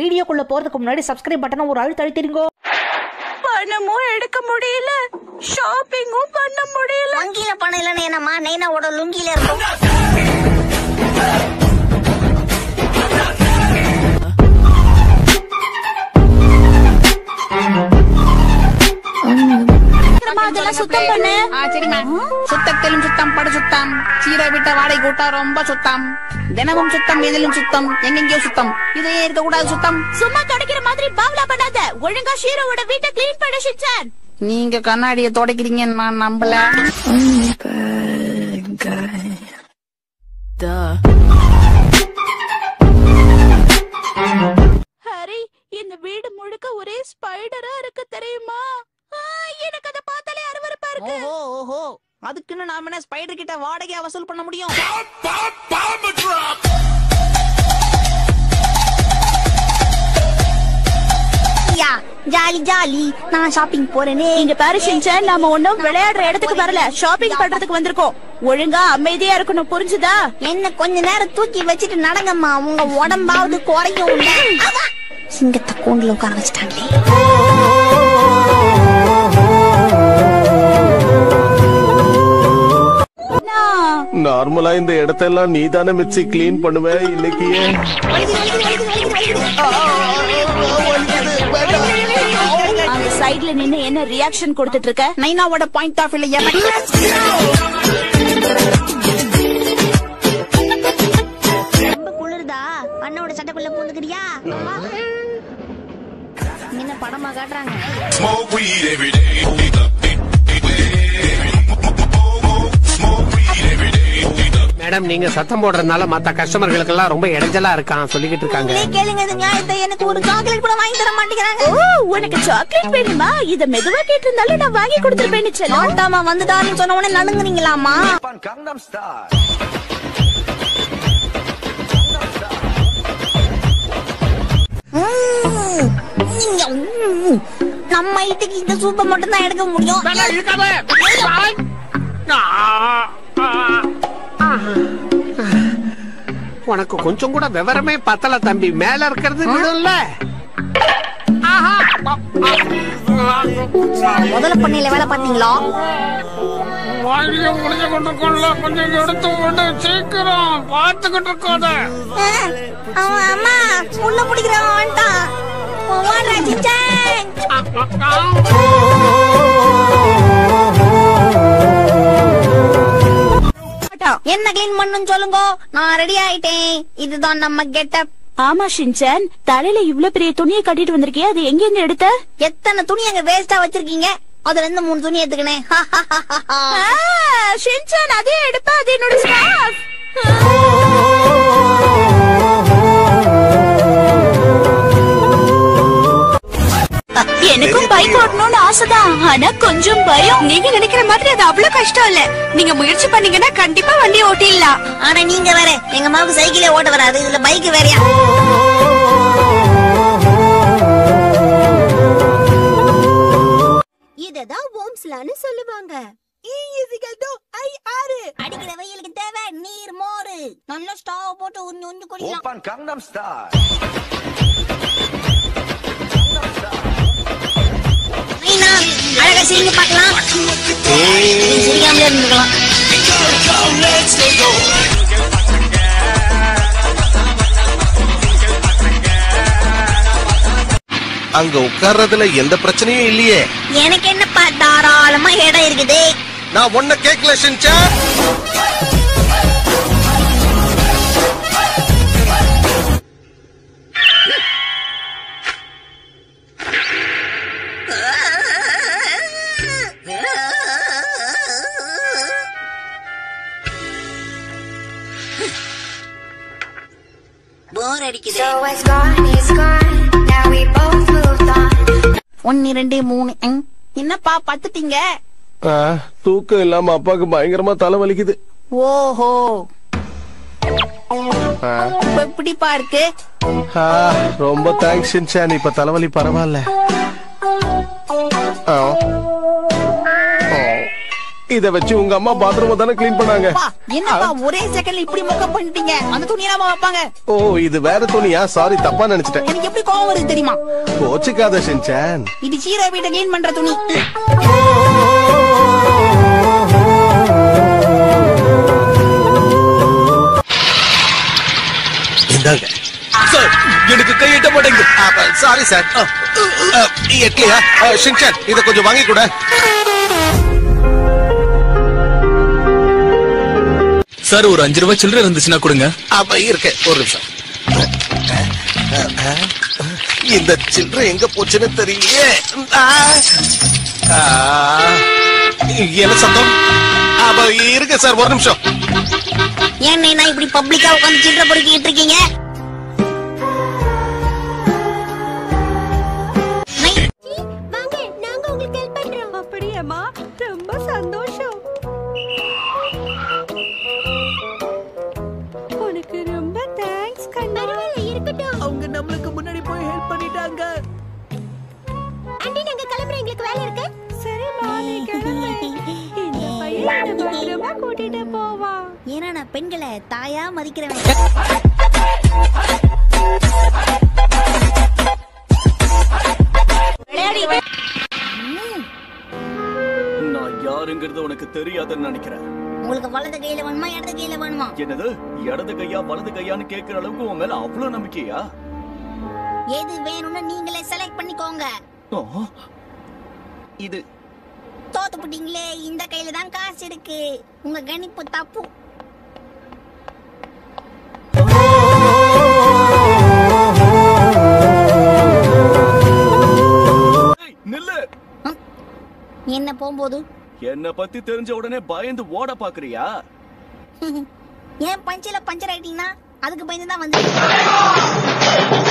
வீடியோக்குள்ள போறதுக்கு முன்னாடி சப்ஸ்கிரைப் பட்டனை ஒரு அழுத்த அழுத்திருங்கோ பணமும் எடுக்க முடியல ஷாப்பிங்கும் பண்ண முடியல வங்கியில பணம் இல்லைன்னு என்னம்மா நைனாவோட லுங்கில இருக்கும் நம்ம அதெல்லாம் சுத்தம் பண்ணு ஆ சரிம்மா சுத்தத்திலும் சுத்தம் படு சுத்தம் சீரை விட்ட வாடகை கூட்டம் ரொம்ப சுத்தம் தினமும் சுத்தம் எதிலும் சுத்தம் எங்கெங்கயோ சுத்தம் இதே இருக்க கூடாது சுத்தம் சும்மா தொடக்கிற மாதிரி பாவலா பண்ணாத ஒழுங்கா ஷீரோவோட வீட்டை க்ளீன் பண்ண ஷின்சான் நீங்க கண்ணாடிய துடைக்கிறீங்கன்னு நான் நம்பல ஹரி இந்த வீடு முழுக்க ஒரே ஸ்பைடரா இருக்கு தெரியுமா ஆ, எனக்கு அதை பார்த்தாலே அருவருப்பா இருக்கு ஓஹோ ஓஹோ அதுக்குன்னு நாம என்ன ஸ்பைடர் கிட்ட வாடகையா வசூல் பண்ண முடியும் யா ஜாலி ஜாலி நான் ஷாப்பிங் போறேனே இங்க பாரு ஷின்சான் நாம ஒண்ணும் விளையாடுற இடத்துக்கு வரல ஷாப்பிங் பண்றதுக்கு வந்திருக்கோம் ஒழுங்கா அமைதியா இருக்கணும் புரிஞ்சுதா என்ன கொஞ்ச நேரம் தூக்கி வச்சுட்டு நடங்கம்மா உங்க உடம்பாவது குறையும் இல்ல? அவா! சிங்கத்தை கூண்டுல உட்கார வச்சுட்டாங்களே நார்மலா இந்த இடத்தெல்லாம் நீ தானே மிச்சி கிளீன் பண்ணுவ இன்னைக்கு ஏன்? அந்த சைடுல நின்னு என்ன ரியாக்ஷன் கொடுத்துட்டு இருக்க நைனாவோட பாயிண்ட் ஆஃப் வியூல ரொம்ப குளிருதா அண்ணோட சட்டைக்குள்ள பூந்துக்கிறியா வா. என்ன படமா காட்டுறாங்க Smoke weed every day. Madam நீங்க சத்தம் போடுறதுனால மத்த கஸ்டமர்களுக்கு எல்லாம் ரொம்ப இடைஞ்சலா இருக்கான் சொல்லிக்கிட்டு இருக்காங்க நீ கேளுங்க இது நியாயத்தை எனக்கு ஒரு சாக்லேட் கூட வாங்கி தர மாட்டேங்கிறாங்க ஓ உனக்கு சாக்லேட் வேணுமா இத மெதுவா கேட்டிருந்தாலும் நான் வாங்கி கொடுத்துருப்பேன்னு செல்லம் நோட்டாமா வந்துட்டாருன்னு சொன்ன உடனே நடுங்குறீங்களாமா ம், நீங்க, ம், நம்ம வீட்டுக்கு இந்த சூப்பை மட்டும் தான் எடுக்க முடியும் வேணாம், இழுக்காத. ஆய். ஆ, ஆ, ஆ. உனக்கு கொஞ்சம் கூட விவரமே பத்தல தம்பி மேல இருக்கிறது விடும்ல ஆஹா. முதல்ல பண்ணையில வேலை பார்த்தீங்களா வாயில முடிஞ்சு கொண்டிருக்கோம்ல கொஞ்சம் எடுத்து விடு சீக்கிரம் பார்த்துக்கிட்டு இருக்காத ஆ, அவன் அம்மா உள்ள பிடிக்கிறவன் வந்துட்டான் ஓடுறா சிச்சான் என்ன கிளீன் பண்ணுன்னு சொல்லுங்க நான் ரெடி ஆயிட்டேன் இதுதான் நம்ம கெட்டப் ஆமா ஷின்சான் தலையில இவ்ளோ பெரிய துணியை கட்டிட்டு வந்திருக்கியே அது எங்க இருந்து எடுத்த எத்தனை துணி அங்க வேஸ்டா வச்சிருக்கீங்க அதுல இருந்து மூணு துணி எடுத்துக்கினேன் ஆ, ஷின்சான் அதே எடுப்பா அது என்னோட ஸ்கார்ஃப் எனக்கும் பைக் ஓட்டணும்னு ஆசைதான் ஆனா கொஞ்சம் பயம் நீங்க நினைக்கிற மாதிரி அது அவ்வளவு கஷ்டம் இல்ல நீங்க முயற்சி பண்ணீங்கன்னா கண்டிப்பா வண்டி ஓட்டிடலாம் ஆனா நீங்க வேற எங்க அம்மாவுக்கு சைக்கிளே ஓட்ட வராது இதுல பைக் வேறயா இததான் ஓம்ஸ்லான்னு சொல்லுவாங்க அடிக்கிற வெயிலுக்கு தேவை நீர் மோரு நல்ல ஸ்டவ் போட்டு உந்து உந்து குடிக்கலாம் மீனா, அழகா சிரிங்க பார்க்கலாம் நீ சிரிக்காமலே இருந்துக்கலாம் அங்க உட்கார்றதுல எந்த பிரச்சனையும் இல்லையே எனக்கு என்னப்பா தாராளமா இடம் இருக்குது நான் ஒன்ன கேட்கல ஷின்சா போர் அடிக்குது So it's gone, it's gone. Now we both moved on. ஒன்னு ரெண்டு மூணு ம். என்னப்பா பத்துட்டீங்க ஆ, தூக்கம் இல்லாம அப்பாவுக்கு பயங்கரமா தலை வலிக்குது ஓஹோ ஆ, இப்ப எப்படிப்பா இருக்கு ஆ, ரொம்ப தேங்க்ஸ் ஷின்சான் இப்ப தலைவலி பரவாயில்ல ஆ. ஆ. இத வச்சு உங்க அம்மா பாத்ரூம் தானே க்ளீன் பண்ணாங்க அப்பா, என்னப்பா ஒரே செகண்ட்ல இப்படி மொக்கம் பண்ணிட்டீங்க அந்த துணியெல்லாம் வைப்பாங்க ஓ இது வேற துணியா சாரி தப்பா நினைச்சிட்டேன் எனக்கு எப்படி கோவம் வருது தெரியுமா கோச்சுக்காத ஷின்சான் இது சீரா வீட்டை கிளீன் பண்ற துணி இந்தாங்க சார் எனக்கு கையிட்ட மாட்டேங்குது சாரி சார் எட்லியா ஷின்சான் இத கொஞ்சம் வாங்கி கூட சார் ஒரு அஞ்சு ரூபாய் சில்லறை இருந்துச்சுன்னா கொடுங்க அப்ப இருக்கு ஒரு நிமிஷம் இந்த சில்லறை எங்க போச்சுன்னு தெரியலையே ஆ. ஆ. என்ன சத்தம் அப்ப இருக்கு சார் ஒரு நிமிஷம் ஏன் நான் இப்படி பப்ளிக்கா உட்காந்து சில்லற பொறுக்கிட்டு இருக்கீங்க வாங்க நாங்க உங்களுக்கு ஹெல்ப் பண்றோம் அப்படியேம்மா ரொம்ப சந்தோஷம் உனக்கு ரொம்ப தேங்க்ஸ் கண்ணா பரவாயில்ல இருக்கட்டும் அவங்க நம்மளுக்கு முன்னாடி போய் ஹெல்ப் பண்ணிட்டாங்க ஆண்டி நாங்க கிளம்புறோம் எங்களுக்கு வேலை இருக்கு சரிம்மா நீ கிளம்பு இந்த பையன் என்னை பத்திரமா கூட்டிட்டு போவான் ஏன்னா நான் பெண்களை தாயா மதிக்கிறவன் நான் யாருங்கிறது உனக்கு தெரியாதுன்னு நினைக்கிறேன் உங்களுக்கு வலது கையில வேணுமா இடது கையில வேணுமா என்னது இடது கையா வலது கையான்னு கேக்குற அளவுக்கு உன் மேல அவ்வளவு நம்பிக்கையா எது வேணும்னு நீங்களே செலக்ட் பண்ணிக்கோங்க ஆ. இது தோத்து போட்டீங்களே இந்த கையில தான் காசு இருக்கு உங்க கணிப்பு தப்பு ஏய், நில்லு என்ன போகும்போது என்ன பத்தி தெரிஞ்ச உடனே பயந்து ஓட பாக்குறியா ஏன் பஞ்சில பஞ்சர் ஆயிட்டீங்கன்னா அதுக்கு பயந்து தான் வந்து